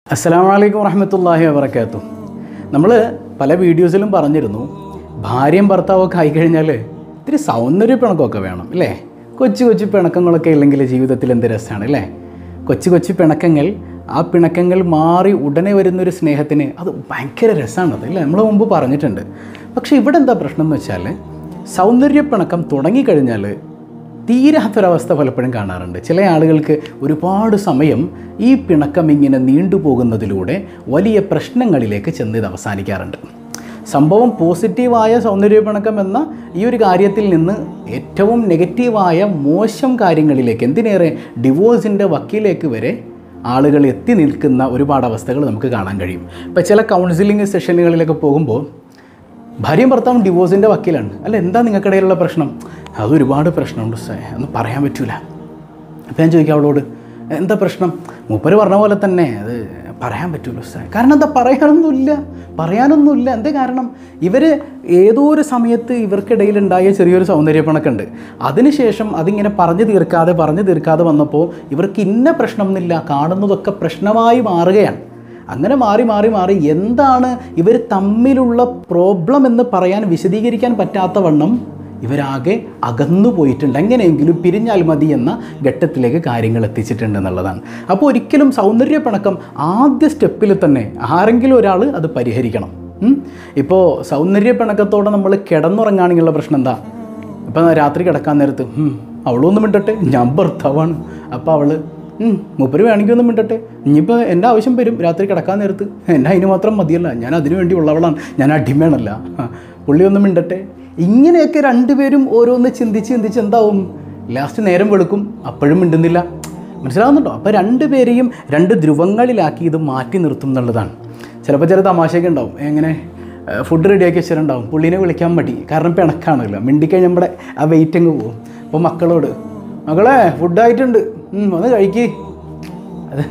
അസ്സാം വലൈക്കും വറഹമത്തല്ലാഹി വാബർക്കാത്തു നമ്മൾ പല വീഡിയോസിലും പറഞ്ഞിരുന്നു ഭാര്യയും ഭർത്താവൊക്കെ ആയിക്കഴിഞ്ഞാൽ ഇത്തിരി സൗന്ദര്യ പിണക്കമൊക്കെ വേണം അല്ലേ കൊച്ചു കൊച്ചു പിണക്കങ്ങളൊക്കെ ഇല്ലെങ്കിൽ ജീവിതത്തിൽ എന്ത് രസമാണ് അല്ലേ കൊച്ചു കൊച്ചു പിണക്കങ്ങൾ ആ പിണക്കങ്ങൾ മാറി ഉടനെ വരുന്നൊരു സ്നേഹത്തിന് അത് ഭയങ്കര രസമാണത് അല്ലേ നമ്മൾ മുമ്പ് പറഞ്ഞിട്ടുണ്ട് പക്ഷേ ഇവിടെ എന്താ പ്രശ്നം എന്ന് വെച്ചാൽ സൗന്ദര്യ പിണക്കം തുടങ്ങിക്കഴിഞ്ഞാൽ തീരാത്തൊരവസ്ഥ പലപ്പോഴും കാണാറുണ്ട് ചില ആളുകൾക്ക് ഒരുപാട് സമയം ഈ പിണക്കം ഇങ്ങനെ നീണ്ടുപോകുന്നതിലൂടെ വലിയ പ്രശ്നങ്ങളിലേക്ക് ചെന്ന് ഇത് അവസാനിക്കാറുണ്ട് സംഭവം പോസിറ്റീവായ സൗന്ദര്യ പിണക്കം എന്ന ഈ ഒരു കാര്യത്തിൽ നിന്ന് ഏറ്റവും നെഗറ്റീവായ മോശം കാര്യങ്ങളിലേക്ക് എന്തിനേറെ ഡിവോഴ്സിൻ്റെ വക്കീലേക്ക് വരെ ആളുകൾ എത്തി നിൽക്കുന്ന ഒരുപാട് അവസ്ഥകൾ നമുക്ക് കാണാൻ കഴിയും ഇപ്പോൾ ചില കൗൺസിലിംഗ് സെഷനുകളിലൊക്കെ പോകുമ്പോൾ ഭാര്യയും ഭർത്താവും ഡിവോഴ്സിൻ്റെ വക്കീലാണ് അല്ല എന്താ നിങ്ങൾക്കിടയിലുള്ള പ്രശ്നം അത് ഒരുപാട് പ്രശ്നമുണ്ട് സാർ ഒന്നും പറയാൻ പറ്റൂല അപ്പോൾ ഞാൻ ചോദിക്കാം അവളോട് എന്താ പ്രശ്നം മൂപ്പര് പറഞ്ഞ പോലെ തന്നെ അത് പറയാൻ പറ്റൂല സാർ കാരണം എന്താ പറയാനൊന്നുമില്ല പറയാനൊന്നുമില്ല എന്താ കാരണം ഇവർ ഏതോ ഒരു സമയത്ത് ഇവർക്കിടയിലുണ്ടായ ചെറിയൊരു സൗന്ദര്യപ്പണക്കുണ്ട് അതിനുശേഷം അതിങ്ങനെ പറഞ്ഞു തീർക്കാതെ പറഞ്ഞു തീർക്കാതെ വന്നപ്പോൾ ഇവർക്ക് ഇന്ന പ്രശ്നം എന്നില്ല കാണുന്നതൊക്കെ പ്രശ്നമായി മാറുകയാണ് അങ്ങനെ മാറി മാറി മാറി എന്താണ് ഇവർ തമ്മിലുള്ള പ്രോബ്ലം എന്ന് പറയാൻ വിശദീകരിക്കാൻ പറ്റാത്ത വണ്ണം ഇവരാകെ അകന്നു പോയിട്ടുണ്ട് എങ്ങനെയെങ്കിലും പിരിഞ്ഞാൽ മതി എന്ന ഘട്ടത്തിലേക്ക് കാര്യങ്ങൾ എത്തിച്ചിട്ടുണ്ട് എന്നുള്ളതാണ് അപ്പോൾ ഒരിക്കലും സൗന്ദര്യ പിണക്കം ആദ്യ സ്റ്റെപ്പിൽ തന്നെ ആരെങ്കിലും ഒരാൾ അത് പരിഹരിക്കണം ഉം? ഇപ്പോൾ സൗന്ദര്യ പിണക്കത്തോടെ നമ്മൾ കിടന്നുറങ്ങുകയാണെങ്കിലുള്ള പ്രശ്നം എന്താ ഇപ്പം രാത്രി കിടക്കാൻ നേരത്ത് "ഉം, അവളൊന്നും മിണ്ടട്ടെ ഞാൻ ഭർത്താവാണ് അപ്പോൾ അവൾ മൂപ്പര് വേണമെങ്കിൽ ഒന്നും മിണ്ടട്ടെ ഇനിയിപ്പോൾ എൻ്റെ ആവശ്യം വരും രാത്രി കിടക്കാൻ നേരത്ത് എന്നെ അതിന് മാത്രം മതിയല്ല ഞാൻ അതിനു വേണ്ടി ഉള്ളവളാണ് ഞാൻ അടിമയാണല്ല ആ, പുള്ളി ഒന്നും മിണ്ടട്ടെ ഇങ്ങനെയൊക്കെ രണ്ടുപേരും ഓരോന്ന് ചിന്തിച്ച് ചിന്തിച്ച് എന്താവും ലാസ്റ്റ് നേരം വെളുക്കും അപ്പോഴും മിണ്ടുന്നില്ല മനസ്സിലാവുന്നുണ്ടോ അപ്പോൾ രണ്ടുപേരെയും രണ്ട് ധ്രുവങ്ങളിലാക്കി ഇത് മാറ്റി നിർത്തും എന്നുള്ളതാണ് ചിലപ്പോൾ ചില തമാശയൊക്കെ ഉണ്ടാവും എങ്ങനെ ഫുഡ് റെഡിയാക്കി വെച്ചിട്ടുണ്ടാവും പുള്ളീനെ വിളിക്കാൻ മടി കാരണം പിണക്കാണല്ലോ മിണ്ടിക്കഴിഞ്ഞ് നമ്മുടെ ആ വെയിറ്റ് അങ്ങ് പോകും അപ്പോൾ മക്കളോട് മകളെ ഫുഡായിട്ടുണ്ട് ഒന്ന് കഴിക്ക് അത്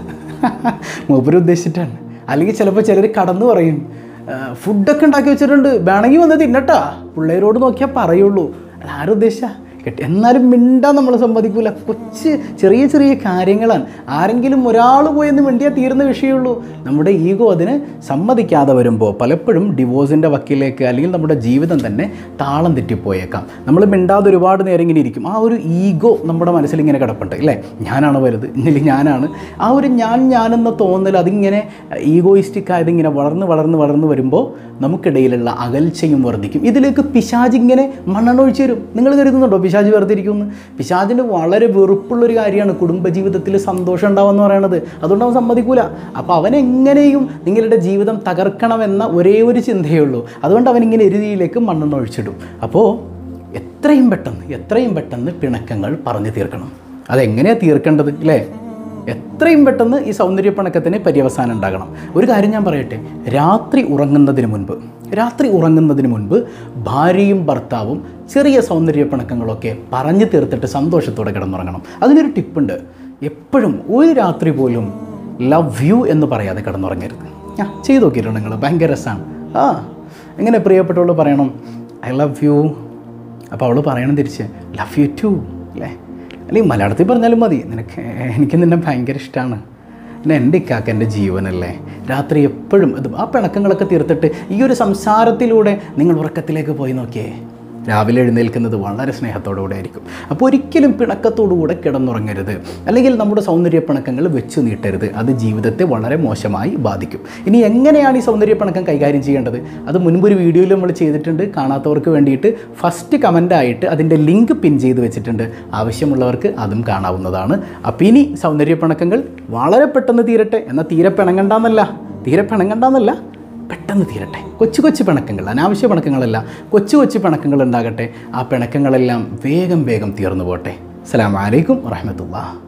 മൂപ്പര് ഉദ്ദേശിച്ചിട്ടാണ് അല്ലെങ്കിൽ ചിലപ്പോൾ ചിലർ കടന്നു പറയും "ആ, ഫുഡൊക്കെ ഉണ്ടാക്കി വെച്ചിട്ടുണ്ട് വേണമെങ്കിൽ വന്ന് തിന്നട്ടാ പിള്ളേരോട് നോക്കിയാൽ പറയുള്ളൂ അത് ആരും ഉദ്ദേശിച്ച കിട്ടി എന്നാലും മിണ്ടാൻ നമ്മൾ സമ്മതിക്കൂല കൊച്ച് ചെറിയ ചെറിയ കാര്യങ്ങളാണ് ആരെങ്കിലും ഒരാൾ പോയെന്ന് മിണ്ടിയാൽ തീരുന്ന വിഷയമുള്ളൂ നമ്മുടെ ഈഗോ അതിന് സമ്മതിക്കാതെ വരുമ്പോൾ പലപ്പോഴും ഡിവോഴ്സിൻ്റെ വക്കിലേക്ക് അല്ലെങ്കിൽ നമ്മുടെ ജീവിതം തന്നെ താളം തെറ്റിപ്പോയേക്കാം നമ്മൾ മിണ്ടാതെ ഒരുപാട് നേരം ഇങ്ങനെ ഇരിക്കും ആ ഒരു ഈഗോ നമ്മുടെ മനസ്സിൽ ഇങ്ങനെ കിടപ്പുണ്ട് ഇല്ലേ ഞാനാണ് വലുത് ഇല്ലെങ്കിൽ ഞാനാണ് ആ ഒരു ഞാൻ ഞാനെന്ന തോന്നൽ അതിങ്ങനെ ഈഗോയിസ്റ്റിക് ആയത് ഇങ്ങനെ വളർന്ന് വളർന്ന് വളർന്ന് വരുമ്പോൾ നമുക്കിടയിലുള്ള അകൽച്ചയും വർദ്ധിക്കും ഇതിലേക്ക് പിശാജ് ഇങ്ങനെ മണ്ണെണ്ണൊഴിച്ച് തരും നിങ്ങൾ കരുതുന്നുണ്ടോ പിശാജ് വേർതിരിക്കുമെന്ന് പിശാജിന് വളരെ വെറുപ്പുള്ളൊരു കാര്യമാണ് കുടുംബജീവിതത്തിൽ സന്തോഷം ഉണ്ടാവുമെന്ന് പറയുന്നത് അതുകൊണ്ട് അവൻ സമ്മതിക്കൂല അപ്പോൾ അവൻ എങ്ങനെയും നിങ്ങളുടെ ജീവിതം തകർക്കണമെന്ന ഒരേ ഒരു ചിന്തയേ ഉള്ളൂ അതുകൊണ്ട് അവൻ ഇങ്ങനെ എരുതിയിലേക്ക് മണ്ണെണ്ണ ഒഴിച്ചിടും അപ്പോൾ എത്രയും പെട്ടെന്ന് എത്രയും പെട്ടെന്ന് പിണക്കങ്ങൾ പറഞ്ഞു തീർക്കണം അതെങ്ങനെയാണ് തീർക്കേണ്ടത് അല്ലേ എത്രയും പെട്ടെന്ന് ഈ സൗന്ദര്യപ്പിണക്കത്തിന് പര്യവസാനം ഉണ്ടാകണം ഒരു കാര്യം ഞാൻ പറയട്ടെ രാത്രി ഉറങ്ങുന്നതിന് മുൻപ് രാത്രി ഉറങ്ങുന്നതിന് മുൻപ് ഭാര്യയും ഭർത്താവും ചെറിയ സൗന്ദര്യപ്പിണക്കങ്ങളൊക്കെ പറഞ്ഞു തീർത്തിട്ട് സന്തോഷത്തോടെ കിടന്നുറങ്ങണം അതിനൊരു ടിപ്പുണ്ട് എപ്പോഴും ഒരു രാത്രി പോലും ലവ് യു എന്ന് പറയാതെ കിടന്നുറങ്ങരുത് ആ ചെയ്ത് നോക്കിയിട്ടുണ്ട് നിങ്ങൾ ഭയങ്കര രസമാണ് ആ എങ്ങനെ പ്രിയപ്പെട്ടവൾ പറയണം ഐ ലവ് യു അപ്പോൾ അവൾ പറയണം തിരിച്ച് ലവ് യു ടു അല്ലേ അല്ലെങ്കിൽ മലയാളത്തിൽ പറഞ്ഞാലും മതി നിനക്ക് എനിക്ക് നിന്നെ ഭയങ്കര ഇഷ്ടമാണ് പിന്നെ എൻ്റെ ഇക്കാക്ക് എൻ്റെ ജീവനല്ലേ രാത്രി എപ്പോഴും ഇത് ആ പിണക്കങ്ങളൊക്കെ തീർത്തിട്ട് ഈ ഒരു സംസാരത്തിലൂടെ നിങ്ങൾ ഉറക്കത്തിലേക്ക് പോയി നോക്കിയേ രാവിലെ എഴുന്നേൽക്കുന്നത് വളരെ സ്നേഹത്തോടുകൂടെ ആയിരിക്കും അപ്പോൾ ഒരിക്കലും പിണക്കത്തോടുകൂടെ കിടന്നുറങ്ങരുത് അല്ലെങ്കിൽ നമ്മുടെ സൗന്ദര്യ പിണക്കങ്ങൾ വെച്ച് നീട്ടരുത് അത് ജീവിതത്തെ വളരെ മോശമായി ബാധിക്കും ഇനി എങ്ങനെയാണ് ഈ സൗന്ദര്യ പിണക്കം കൈകാര്യം ചെയ്യേണ്ടത് അത് മുൻപൊരു വീഡിയോയിൽ നമ്മൾ ചെയ്തിട്ടുണ്ട് കാണാത്തവർക്ക് വേണ്ടിയിട്ട് ഫസ്റ്റ് കമൻ്റായിട്ട് അതിൻ്റെ ലിങ്ക് പിൻ ചെയ്ത് വെച്ചിട്ടുണ്ട് ആവശ്യമുള്ളവർക്ക് അതും കാണാവുന്നതാണ് അപ്പോൾ ഇനി സൗന്ദര്യ പിണക്കങ്ങൾ വളരെ പെട്ടെന്ന് തീരട്ടെ എന്നാൽ തീരെ പിണങ്ങണ്ടെന്നല്ല തീരെ പിണങ്ങണ്ടെന്നല്ല പെട്ടെന്ന് തീരട്ടെ കൊച്ചു കൊച്ചു പിണക്കങ്ങൾ അനാവശ്യ പിണക്കങ്ങളല്ല കൊച്ചു കൊച്ചു പിണക്കങ്ങൾ ഉണ്ടാകട്ടെ ആ പിണക്കങ്ങളെല്ലാം വേഗം വേഗം തീർന്നു പോട്ടെ അസ്സലാമു അലൈക്കും വറഹമത്തുള്ള